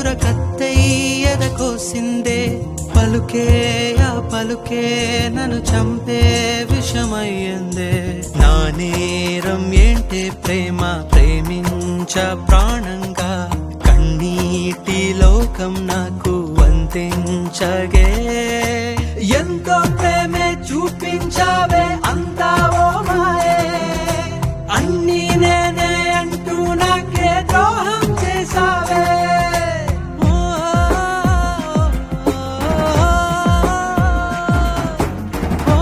చురకత్తయ్యద కోసిందే పలుకే ఆ పలుకే నన్ను చంపే విషమయ్యిందే నా నేరం ఏంటే ప్రేమ ప్రేమించ ప్రాణంగా కన్నీటి లోకం నాకు వంతించగే ఎంతో ప్రేమే చూపించావే అంతా ఓ మాయే అన్నీ నేనే అంటూ నాకే ద్రోహం చేసావే ఓ, ఓ,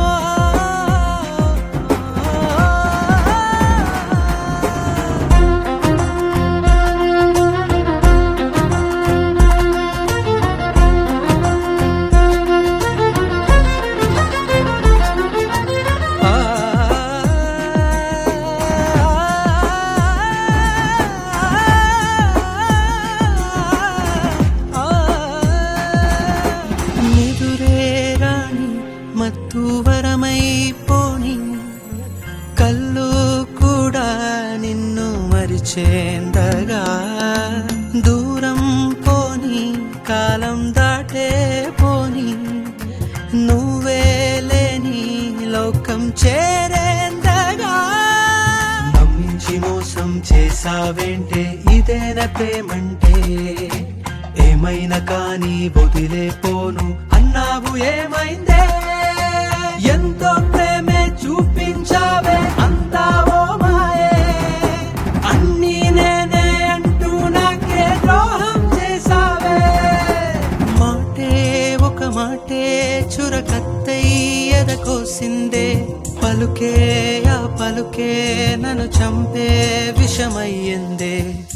ఓ. నిదురే రాణి మత్తు వరమైపోని కళ్ళు కూడా నిన్ను మరిచేందగా దూరం పోని కాలం దాటే పోని నువ్వే లేని లోకం చేరేందగా నమ్మించి మోసం చేసావేంటే ఇదేనా ప్రేమంటే ఏమైనా కానీ వదిలేపోను అన్నావు ఏమైందే ఎంతో ప్రేమే చూపించావే అంతా ఓ మాయే అన్నీ నేనే అంటూ నాకే ద్రోహం చేసావే మాటే ఒక మాటే చురకత్తయ్యద కోసిందే పలుకే ఆ పలుకే నన్ను చంపే విషమయ్యిందే